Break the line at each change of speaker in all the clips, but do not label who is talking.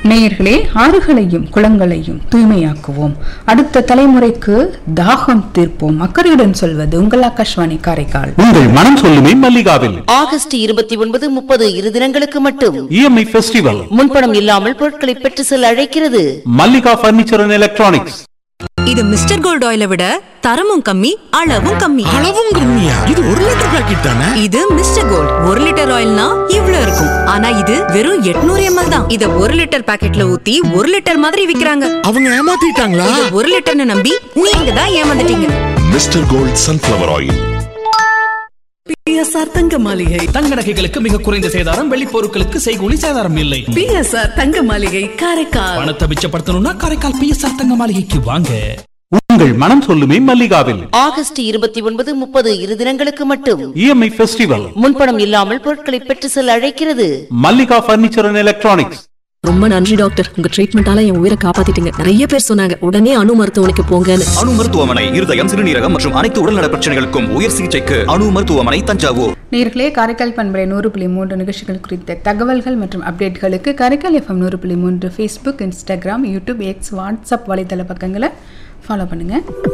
நேயர்களே ஆறுகளையும் குளங்களையும் தூய்மையாக்குவோம் அடுத்த தலைமுறைக்கு தாகம் தீர்ப்போம் அக்கறையுடன் சொல்வது உங்கள் ஆகாஷ்வாணி காரைக்கால்
உங்கள் மனம் சொல்லுமே மல்லிகாவில்
ஆகஸ்ட் இருபத்தி ஒன்பது முப்பது இரு தினங்களுக்கு மட்டும்
இஎம்ஐ ஃபெஸ்டிவல்
முன்பணம் இல்லாமல் பொருட்களை பெற்று செல்ல அழைக்கிறது
மல்லிகா பர்னிச்சர் அண்ட் எலக்ட்ரானிக்ஸ்
இது மிஸ்டர் கோல்ட் ஆயிலை விட தரமும் கம்மி அளவும் கம்மி
அளவும் கம்மியா இது ஒரு லிட்டர் பாக்கெட் தானே
இது மிஸ்டர் கோல்ட் ஒரு லிட்டர் ஆயில்னா இவ்ளோ இருக்கும் ஆனா இது வெறும் 800 எம்எல் தான் இத ஒரு லிட்டர் பாக்கெட்ல ஊத்தி ஒரு லிட்டர் மாதிரி விக்கிறாங்க
அவங்க ஏமாத்திட்டாங்களா
இத ஒரு லிட்டர்னு நம்பி நீங்க தான் ஏமாந்துட்டீங்க
mister gold sunflower oil
BSR Thanga Maaligai
தங்க நகைகளுக்கு மிக குறைந்த சேதாரம் வெள்ளி பொருட்களுக்கு செய்கூலி சேதாரம் இல்லை
பிஎஸ்ஆர் தங்க மாளிகை காரைக்கால்
பணத்தை மிச்சப்படுத்தணும்னா காரைக்கால் பிஎஸ்ஆர் தங்க மாளிகைக்கு வாங்க
உங்கள் மனம் சொல்லுமே மல்லிகாவில்
ஆகஸ்ட் இருபத்தி ஒன்பது முப்பது இரு தினங்களுக்கு மட்டும்
இஎம்ஐ ஃபெஸ்டிவல்
முன்பணம் இல்லாமல் பொருட்களை பெற்று செல்ல அழைக்கிறது
மல்லிகா பர்னிச்சர் அண்ட் எலக்ட்ரானிக்ஸ்
ரொம்ப நன்றி டாக்டர் உங்க ட்ரீட்மெண்டால என் உயிரை காப்பாத்திட்டீங்க நிறைய பேர் சொன்னாங்க உடனே அணு மருத்துவமனைக்கு போங்கன்னு
அணு மருத்துவமனை இருதயம் சிறுநீரகம் மற்றும் அனைத்து உடல்நல பிரச்சனைகளுக்கும் உயர் சிகிச்சைக்கு அணு மருத்துவமனை தஞ்சாவூர்
நேயர்களே காரைக்கால் பண்பலை நூறு புள்ளி மூன்று நிகழ்ச்சிகள் குறித்த தகவல்கள் மற்றும் அப்டேட்களுக்கு காரைக்கால் எஃப்எம் நூறு புள்ளி மூன்று Facebook Instagram YouTube X WhatsApp வலைத்தள பக்கங்களை ஃபாலோ பண்ணுங்க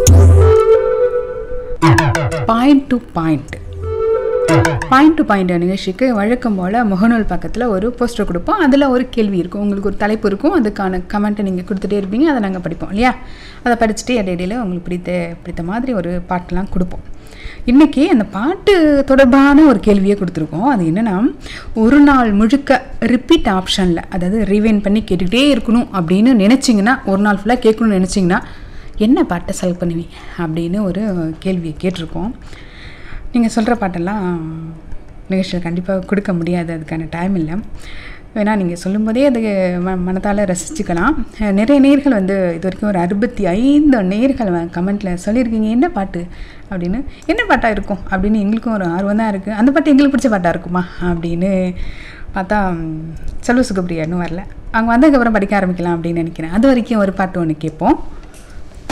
point to point point to point நிகழ்ச்சிக்கு வழக்கம் போல் முகநூல் பக்கத்தில் ஒரு போஸ்டர் கொடுப்போம் அதில் ஒரு கேள்வி இருக்கும் உங்களுக்கு ஒரு தலைப்பு இருக்கும் அதுக்கான கமெண்ட்டை நீங்கள் கொடுத்துட்டே இருப்பீங்க அதை நாங்கள் படிப்போம் இல்லையா அதை படிச்சுட்டு இடையில உங்களுக்கு பிடித்த பிடித்த மாதிரி ஒரு பாட்டெலாம் கொடுப்போம் இன்றைக்கி அந்த பாட்டு தொடர்பான ஒரு கேள்வியை கொடுத்துருக்கோம் அது என்னென்னா ஒரு நாள் முழுக்க ரிப்பீட் ஆப்ஷனில் அதாவது ரீவைன் பண்ணி கேட்டுக்கிட்டே இருக்கணும் அப்படின்னு நினச்சிங்கன்னா ஒரு நாள் ஃபுல்லாக கேட்கணும்னு நினச்சிங்கன்னா என்ன பாட்டை செலக்ட் பண்ணுவீங்க அப்படின்னு ஒரு கேள்வியை கேட்டிருக்கோம் நீங்கள் சொல்கிற பாட்டெல்லாம் நிகழ்ச்சியில் கண்டிப்பாக கொடுக்க முடியாது அதுக்கான டைம் இல்லை வேணால் நீங்கள் சொல்லும்போதே அது ம மனதால் ரசிச்சுக்கலாம் அஹ் நிறைய நேர்கள் வந்து இது வரைக்கும் ஒரு அறுபத்தி ஐந்து நேர்கள் கமெண்ட்டில் சொல்லியிருக்கீங்க என்ன பாட்டு அப்படின்னு என்ன பாட்டாக இருக்கும் அப்படின்னு எங்களுக்கும் ஒரு ஆர்வம் தான் இருக்குது அந்த பாட்டு எங்களுக்கு பிடிச்ச பாட்டாக இருக்குமா அப்படின்னு பார்த்தா ம், செல்வ சுகப்பிரியா இன்னும் வரல அவங்க வந்ததுக்கப்புறம் படிக்க ஆரம்பிக்கலாம் அப்படின்னு நினைக்கிறேன் அது வரைக்கும் ஒரு பாட்டு ஒன்று கேட்போம்